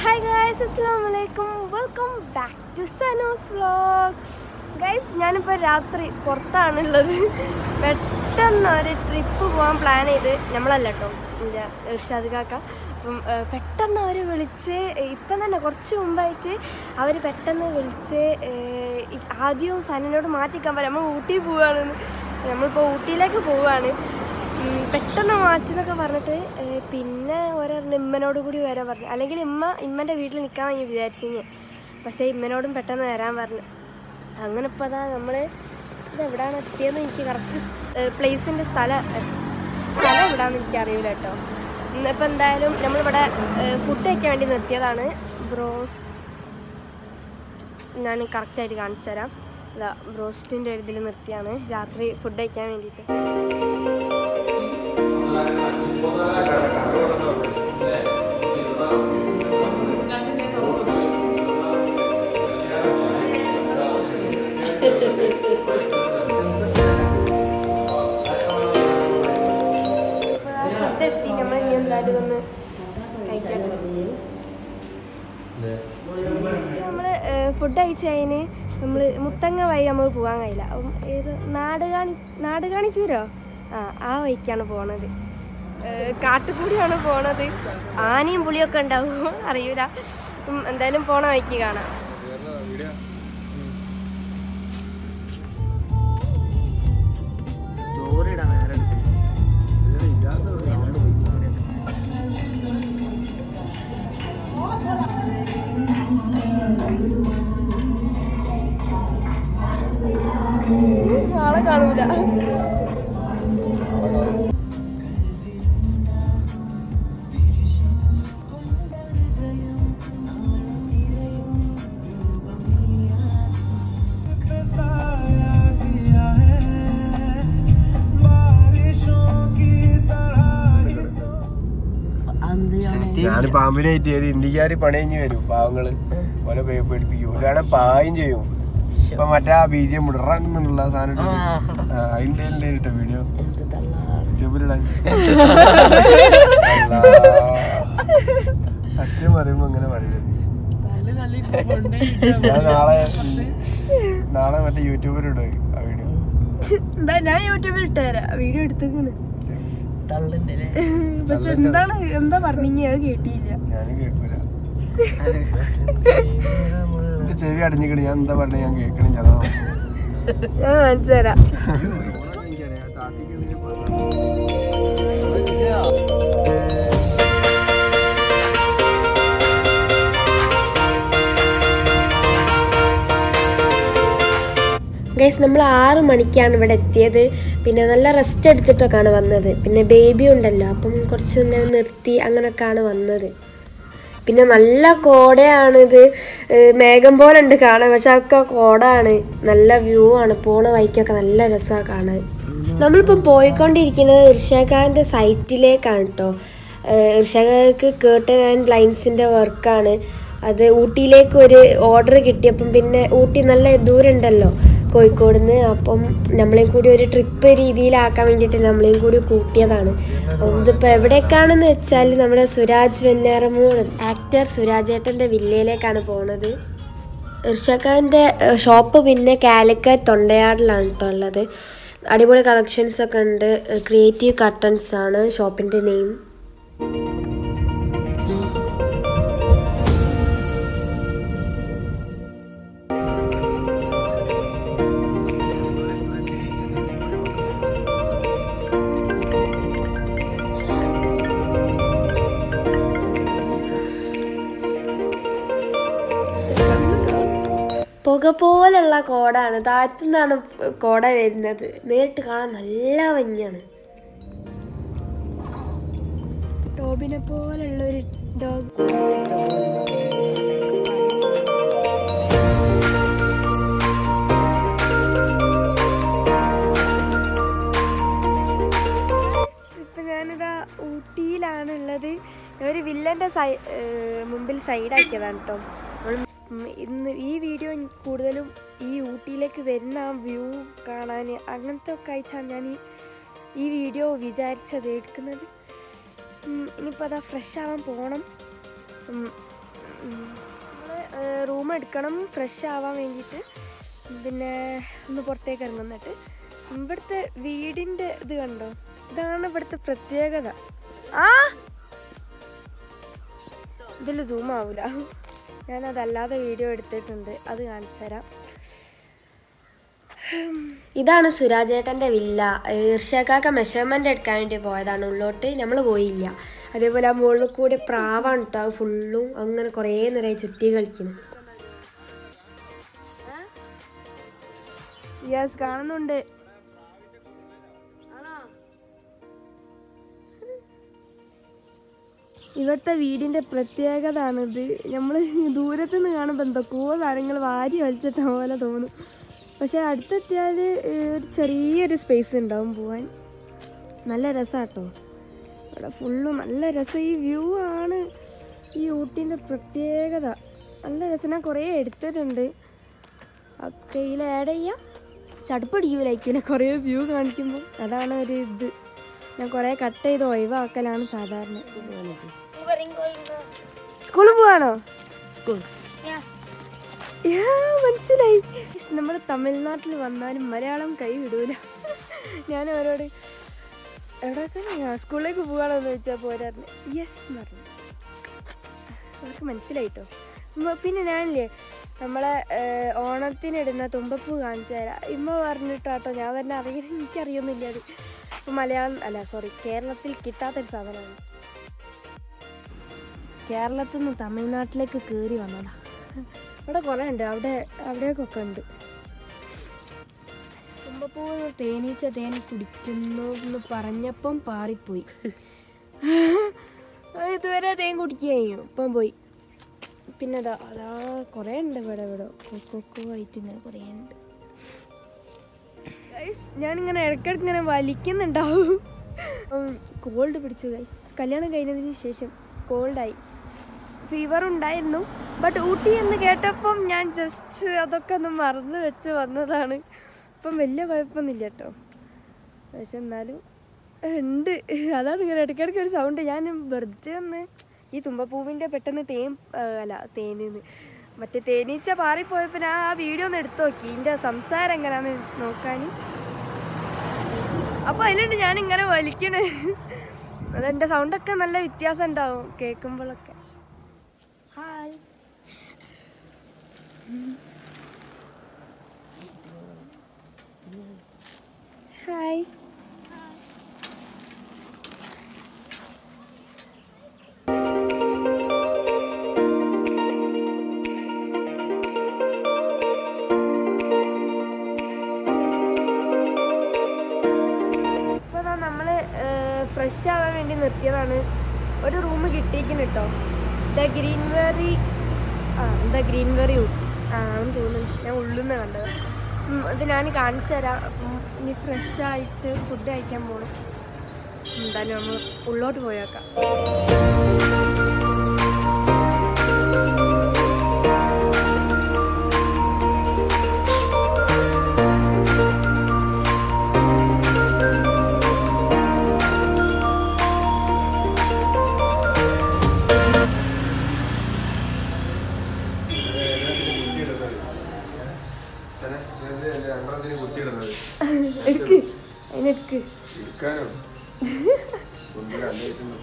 Hi guys അസ്സാം വലൈക്കും welcome back to സനോസ് വ്ളോഗ് ഗൈസ് ഞാനിപ്പോൾ രാത്രി പുറത്താണുള്ളത് പെട്ടെന്ന് ഒരു ട്രിപ്പ് പോകാൻ പ്ലാൻ ചെയ്ത് നമ്മളല്ല കേട്ടോ എൻ്റെ ഇർഷാദ് കാക്ക അപ്പം ഏഹ്, പെട്ടെന്ന് അവർ വിളിച്ച് ഇപ്പം തന്നെ കുറച്ച് മുമ്പായിട്ട് അവർ പെട്ടെന്ന് വിളിച്ച് ഏഹ്, ഈ- ആദ്യവും സനനോട് മാറ്റിക്കാൻ പറയാം നമ്മൾ ഊട്ടി പോവുകയാണെന്ന് നമ്മളിപ്പോൾ ഊട്ടിയിലേക്ക് പോവുകയാണ് ഉം, പെട്ടെന്ന് മാറ്റിന്നൊക്കെ പറഞ്ഞിട്ട് ഏ, പിന്നെ ഓരോ ഇമ്മനോട് കൂടി വരാൻ പറഞ്ഞു അല്ലെങ്കിൽ ഇമ്മ ഇമ്മൻ്റെ വീട്ടിൽ നിൽക്കാൻ ഞാൻ വിചാരിച്ചിന് പക്ഷേ ഇമ്മനോടും പെട്ടെന്ന് വരാൻ പറഞ്ഞു അങ്ങനെ ഇപ്പോൾ അതാ നമ്മൾ ഇത് എവിടെയാണ് എത്തിയതെന്ന് എനിക്ക് കറക്റ്റ് പ്ലേസിൻ്റെ സ്ഥലം സ്ഥലം എവിടെയാണെന്ന് എനിക്ക് അറിയില്ല കേട്ടോ ഇന്നിപ്പോൾ എന്തായാലും നമ്മളിവിടെ ഫുഡ് കഴിക്കാൻ വേണ്ടി നിർത്തിയതാണ് ബ്രോസ്റ്റ് ഞാൻ കറക്റ്റായിട്ട് കാണിച്ചു തരാം ഇതാ ബ്രോസ്റ്റിൻ്റെ ഒരു ഇതിൽ നിർത്തിയാണ് രാത്രി ഫുഡ് കഴിക്കാൻ വേണ്ടിയിട്ട് ഫുഡ് എത്തി നമ്മൾ ഇനി എന്തായാലും ഒന്ന് കഴിക്കട്ടെ നമ്മൾ ഫുഡ് കഴിച്ച് കഴിഞ്ഞ് നമ്മൾ മുത്തങ്ങ വഴി നമുക്ക് പോകാൻ കഴിയില്ല അപ്പം ഏത് നാട് കാണി നാട് കാണിച്ചൂരോ ആ ആ വഴിക്കാണ് പോണത് ഏഹ് കാട്ടുകൂടിയാണ് പോണത് ആനയും പുളിയൊക്കെ ഉണ്ടാവും അറിയൂല ഉം, എന്തായാലും പോണ വഴിക്ക് കാണാം സ്റ്റോറിയുടെ നേരെ സൗണ്ട് പോയി നാളെ കാണൂല ഞാൻ പാമ്പിനായിട്ട് ഒരു ഇന്ത്യക്കാര് പണി കഴിഞ്ഞ് വരും പാവങ്ങള് പോലെ പേ- പേടിപ്പിക്കും ഒരാളെ പായും ചെയ്യും ഇപ്പൊ മറ്റേ ആ ബീജിയം ഇടറാന്നുള്ള സാധനം ഇട്ടിട്ട്. ആ, അതിന്റെ അല്ലേ ഇട്ട വീഡിയോ യൂട്യൂബിലിടാൻ അല്ലാ. സത്യം പറയുമ്പോ അങ്ങനെ പറയുന്നത് ഞാൻ നാളെ നാളെ മറ്റേ യൂട്യൂബിലിടും ആ വീഡിയോ എന്താ ഞാൻ യൂട്യൂബിൽ ഇട്ടുതരാം വീഡിയോ എടുത്തേക്കാണ് തള്ളിന്റെ പക്ഷെ എന്താണ് എന്താ പറഞ്ഞീ അത് കേട്ടിയില്ല ഞാനും കേൾക്കൂല എന്റെ ചെവി അടഞ്ഞിക്കണ് ഞാൻ എന്താ പറഞ്ഞ ഞാൻ കേൾക്കണില്ല അതാ ഞാൻ കാണിച്ചു തരാം ഗൈസ് നമ്മൾ ആറ് മണിക്കാണ് ഇവിടെ എത്തിയത് പിന്നെ നല്ല റെസ്റ്റ് എടുത്തിട്ടൊക്കെയാണ് വന്നത് പിന്നെ ബേബി ഉണ്ടല്ലോ അപ്പം കുറച്ച് നേരം നിർത്തി അങ്ങനെയൊക്കെയാണ് വന്നത് പിന്നെ നല്ല കോടയാണിത് ഏഹ് മേഘം പോലെ ഉണ്ട് കാണാൻ പക്ഷെ അതൊക്കെ കോടാണ് നല്ല വ്യൂ ആണ് പോണ വഴിക്കൊക്കെ നല്ല രസമാണ് കാണാൻ നമ്മളിപ്പം പോയിക്കൊണ്ടിരിക്കുന്നത് ഇർഷാഖാൻ്റെ സൈറ്റിലേക്കാണ് കേട്ടോ ഇർഷാഖാക്ക് കേട്ടൻ ആൻഡ് ബ്ലൈൻസിൻ്റെ വർക്കാണ് അത് ഊട്ടിയിലേക്ക് ഒരു ഓർഡർ കിട്ടിയപ്പം പിന്നെ ഊട്ടി നല്ല ദൂരം ഉണ്ടല്ലോ കോഴിക്കോട് നിന്ന് അപ്പം നമ്മളെയും കൂടി ഒരു ട്രിപ്പ് രീതിയിലാക്കാൻ വേണ്ടിയിട്ട് നമ്മളെയും കൂടി കൂട്ടിയതാണ് അപ്പം ഇതിപ്പോൾ എവിടേക്കാണെന്ന് വെച്ചാൽ നമ്മുടെ സുരാജ് വെഞ്ഞാറമൂട് ആക്ടർ സുരാജ് ഏട്ടൻ്റെ വില്ലയിലേക്കാണ് പോണത് ഇർഷഖാൻ്റെ ഷോപ്പ് പിന്നെ കാലിക്കറ്റ് തൊണ്ടയാടിലാണ് കേട്ടോ ഉള്ളത് അടിപൊളി കളക്ഷൻസ് ഒക്കെ ഉണ്ട് ക്രിയേറ്റീവ് കർട്ടൻസ് ആണ് ഷോപ്പിൻ്റെ നെയിം പുക പോലുള്ള കോടാണ് താഴത്തു നിന്നാണ് കോട വരുന്നത് നേരിട്ട് കാണാൻ നല്ല ഭംഗിയാണ് ടോബിനെ പോലുള്ള ഒരു ഡോഗ് ഇപ്പൊ ഞാനിതാ ഊട്ടിയിലാണുള്ളത് ഒരു വില്ലന്റെ സൈ ഏഹ് മുമ്പിൽ സൈഡാക്കിയതാണ് കേട്ടോ ഉം, ഇന്ന് ഈ വീഡിയോ എനിക്ക് കൂടുതലും ഈ ഊട്ടിയിലേക്ക് വരുന്ന ആ വ്യൂ കാണാൻ അങ്ങനത്തെ ഒക്കെ ആയിട്ടാണ് ഞാൻ ഈ ഈ വീഡിയോ വിചാരിച്ചത് എടുക്കുന്നത് ഉം, ഇനിയിപ്പോൾ അതാ ഫ്രഷ് ആവാൻ പോകണം ഉം, നമ്മൾ റൂം എടുക്കണം ഫ്രഷ് ആവാൻ വേണ്ടിയിട്ട് പിന്നെ ഒന്ന് പുറത്തേക്ക് ഇറങ്ങുന്നിട്ട് ഇവിടുത്തെ വീടിൻ്റെ ഇത് കണ്ടോ ഇതാണ് ഇവിടുത്തെ പ്രത്യേകത ആ ഇതിൽ സൂം ആവില്ല ഞാനതല്ലാതെ വീഡിയോ എടുത്തിട്ടുണ്ട് അത് കാണിച്ചു തരാം ഇതാണ് സുരാജേട്ടൻ്റെ വില്ല ഈർഷക്കാക്ക മെഷർമെൻ്റ് എടുക്കാൻ വേണ്ടി പോയതാണ് ഉള്ളോട്ട് നമ്മൾ പോയില്ല അതേപോലെ ആ മുകളിൽ കൂടി പ്രാവാണ് കേട്ടോ അത് ഫുള്ളും അങ്ങനെ കുറേ നേരമായി ചുറ്റി കളിക്കുന്നു യെസ് കാണുന്നുണ്ട് ഇവിടുത്തെ വീടിൻ്റെ പ്രത്യേകത ആണിത് നമ്മൾ ദൂരത്തു നിന്ന് കാണുമ്പോൾ എന്തൊക്കെയോ സാധനങ്ങൾ വാരി വലിച്ചിട്ട പോലെ തോന്നും പക്ഷെ അടുത്തെത്തിയാൽ ഒരു ചെറിയൊരു സ്പേസ് ഉണ്ടാവും പോവാൻ നല്ല രസമാട്ടോ ഇവിടെ ഫുള്ളും നല്ല രസം ഈ വ്യൂ ആണ് ഈ ഊട്ടീൻ്റെ പ്രത്യേകത നല്ല രസം ഞാൻ കുറേ എടുത്തിട്ടുണ്ട് ഒക്കെ ഇതിൽ ആഡ് ചെയ്യാം ചടുപ്പടിക്കൂലായിരിക്കില്ല കുറേ വ്യൂ കാണിക്കുമ്പോൾ അതാണ് ഒരു ഇത് ഞാൻ കുറേ കട്ട് ചെയ്ത് ഒഴിവാക്കലാണ് സാധാരണ സ്കൂളിൽ പോവാണോ സ്കൂൾ യാ, മനസ്സിലായി നമ്മൾ തമിഴ്നാട്ടിൽ വന്നാലും മലയാളം കൈ വിടൂല ഞാൻ അവരോട് എവിടെയൊക്കെ സ്കൂളിലേക്ക് പോകാണോന്ന് ചോദിച്ചാൽ പോരായിരുന്നു യെസ് എന്ന് പറഞ്ഞു അവർക്ക് മനസ്സിലായിട്ടോ ഉമ്മ- പിന്നെ ഞാനില്ലേ നമ്മളെ ഏഹ്, ഓണത്തിനിടുന്ന തുമ്പപ്പൂ കാണിച്ചു തരാം ഇമ്മ പറഞ്ഞിട്ടാട്ടോ ഞാൻ തന്നെ അറിയാൻ എനിക്കറിയൊന്നുമില്ല അത് ഇപ്പം മലയാളം അല്ല സോറി കേരളത്തിൽ കിട്ടാത്തൊരു സാധനമാണ് കേരളത്തിൽ നിന്ന് തമിഴ്നാട്ടിലേക്ക് കയറി വന്നതാ ഇവിടെ കുറേ ഉണ്ട് അവിടെ അവിടെയൊക്കെ ഉണ്ട് തുമ്പപ്പൂ തേനീച്ച തേനി കുടിക്കുന്നു എന്ന് പറഞ്ഞപ്പം പാറിപ്പോയി അത് ഇതുവരെ തേൻ കുടിക്കുകയും ഇപ്പം പോയി പിന്നെ അതാ അതാ കുറേ ഉണ്ട് ഇവിടെ ഇവിടെ കൊക്കോ ആയിട്ട് ഇങ്ങനെ കുറേ ഉണ്ട് ഗൈസ് ഞാനിങ്ങനെ ഇടയ്ക്കിടയ്ക്ക് ഇങ്ങനെ വലിക്കുന്നുണ്ടാവും കോൾഡ് പിടിച്ചു ഗൈസ് കല്യാണം കഴിഞ്ഞതിന് ശേഷം കോൾഡായി ഫീവർ ഉണ്ടായിരുന്നു ബട്ട് ഊട്ടി എന്ന് കേട്ടപ്പം ഞാൻ ജസ്റ്റ് അതൊക്കെ ഒന്ന് മറന്നു വെച്ച് വന്നതാണ് ഇപ്പം വലിയ കുഴപ്പമൊന്നുമില്ല കേട്ടോ പക്ഷെ എന്നാലും ഉണ്ട് അതാണ് ഇങ്ങനെ ഇടയ്ക്കിടയ്ക്ക് ഒരു സൗണ്ട് ഞാൻ വെറുതെ ഒന്ന് ഈ തുമ്പപ്പൂവിൻ്റെ പെട്ടെന്ന് തേൻ ആ, അല്ല തേനിന്ന് മറ്റേ തേനീച്ച പാറിപ്പോയപ്പോൾ ഞാൻ ആ വീഡിയോ ഒന്ന് എടുത്തു നോക്കി ഇതിൻ്റെ സംസാരം എങ്ങനെയാന്ന് നോക്കാൻ അപ്പോൾ അതിലുണ്ട് ഞാൻ ഇങ്ങനെ വലിക്കണേ അതെൻ്റെ സൗണ്ടൊക്കെ നല്ല വ്യത്യാസം ഉണ്ടാവും കേൾക്കുമ്പോഴൊക്കെ ഹായ് ഹായ് ഇപ്പോൾ നമ്മൾ ഫ്രഷ് ആവാൻ വേണ്ടി നിർത്തിയതാണ് ഒരു റൂം കിട്ടിയിരിക്കുന്നു കേട്ടോ ദ ഗ്രീൻവെറി ആ ദ ഗ്രീൻവെറി ഊട്ടി ആ ആണെന്ന് തോന്നുന്നു ഞാൻ ഉള്ളിൽ നിന്ന് കണ്ടത് ഉം, അത് ഞാൻ കാണിച്ചു തരാം അപ്പം ഇനി ഫ്രഷ് ആയിട്ട് ഫുഡ് കഴിക്കാൻ പോകണം എന്തായാലും നമ്മൾ ഉള്ളോട്ട് പോയേക്കാം രണ്ടെണ്ണത്തിന് കുത്തിയിടുന്നത് എടുക്ക് അതിനെടുക്ക് ഇരിക്കാനോ ഒന്നും കണ്ടിട്ടുണ്ട്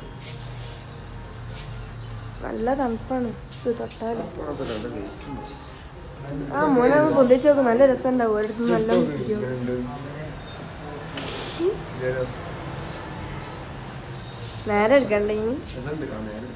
നല്ല തണുപ്പാണ് ഇത് തൊട്ടാലും മാത്രം രണ്ട് വെയിറ്റ് ആ മോനെ ഒന്ന് പൊന്തിച്ച് നോക്കും നല്ല രസം ഉണ്ടാവും ഒരിടത്ത് നല്ല പിടിക്കും നേരെ എടുക്കണ്ട ഇനി രസമുണ്ട് ആ നേരം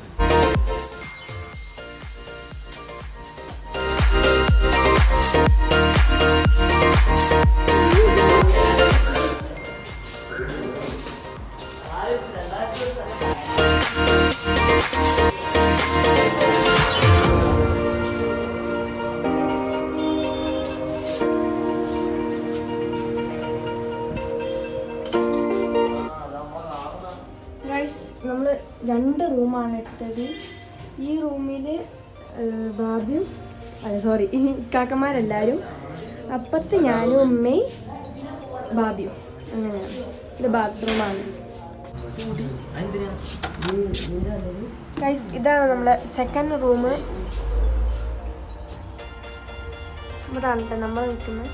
ഗൈസ് നമ്മൾ രണ്ട് റൂമാണ് എടുത്തത് ഈ റൂമിൽ ബാബിയും അല്ല സോറി കാക്കന്മാരെല്ലാവരും അപ്പുറത്ത് ഞാനും ഉമ്മയും ബാബിയും അങ്ങനെയാണ് ഇത് ബാത്റൂമാണ് ഗൈസ് ഇതാണ് നമ്മളെ സെക്കൻഡ് റൂം ഇവിടാണ് കേട്ടോ നമ്മൾ നിൽക്കുന്നത്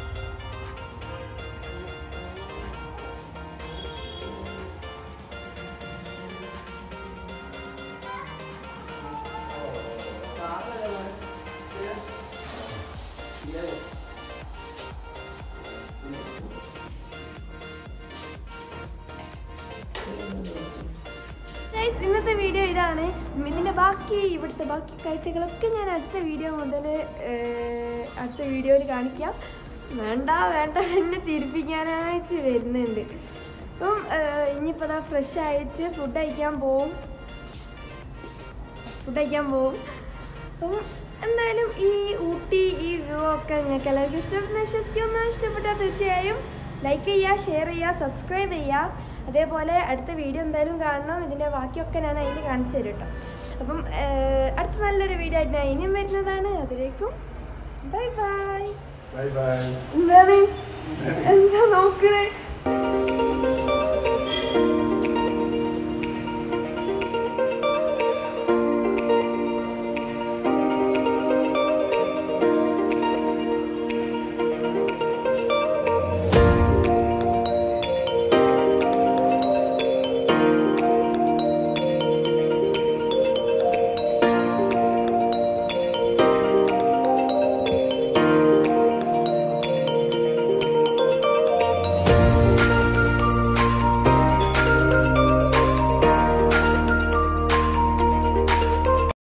Guys, ഇന്നത്തെ വീഡിയോ ഇതാണ് ഇതിൻ്റെ ബാക്കി ഇവിടുത്തെ ബാക്കി കാഴ്ചകളൊക്കെ ഞാൻ അടുത്ത വീഡിയോ മുതൽ അടുത്ത വീഡിയോയിൽ കാണിക്കാം വേണ്ട വേണ്ട എന്നെ ചിരിപ്പിക്കാനായിട്ട് വരുന്നുണ്ട് അപ്പം ഇനിയിപ്പോൾ അതാ ഫ്രഷ് ആയിട്ട് ഫുഡ് കഴിക്കാൻ പോവും ഫുഡ് കഴിക്കാൻ പോവും അപ്പം എന്തായാലും ഈ ഊട്ടി ഈ വ്യൂ ഒക്കെ നിങ്ങൾക്ക് എല്ലാവർക്കും ഇഷ്ടപ്പെടുന്ന വിശ്വസിക്കുന്നു ഇഷ്ടപ്പെട്ടാൽ തീർച്ചയായും ലൈക്ക് ചെയ്യുക ഷെയർ ചെയ്യുക സബ്സ്ക്രൈബ് ചെയ്യുക അതേപോലെ അടുത്ത വീഡിയോ എന്തായാലും കാണണം ഇതിൻ്റെ ബാക്കിയൊക്കെ ഞാൻ അതിൽ കാണിച്ചു തരും കേട്ടോ അപ്പം ഏർ, അടുത്ത നല്ലൊരു വീഡിയോ ആയിട്ട് ഞാൻ ഇനിയും വരുന്നതാണ് അതിലേക്കും ബൈ ബൈ ബൈ ബൈ എന്താണ് എന്താ നോക്കണേ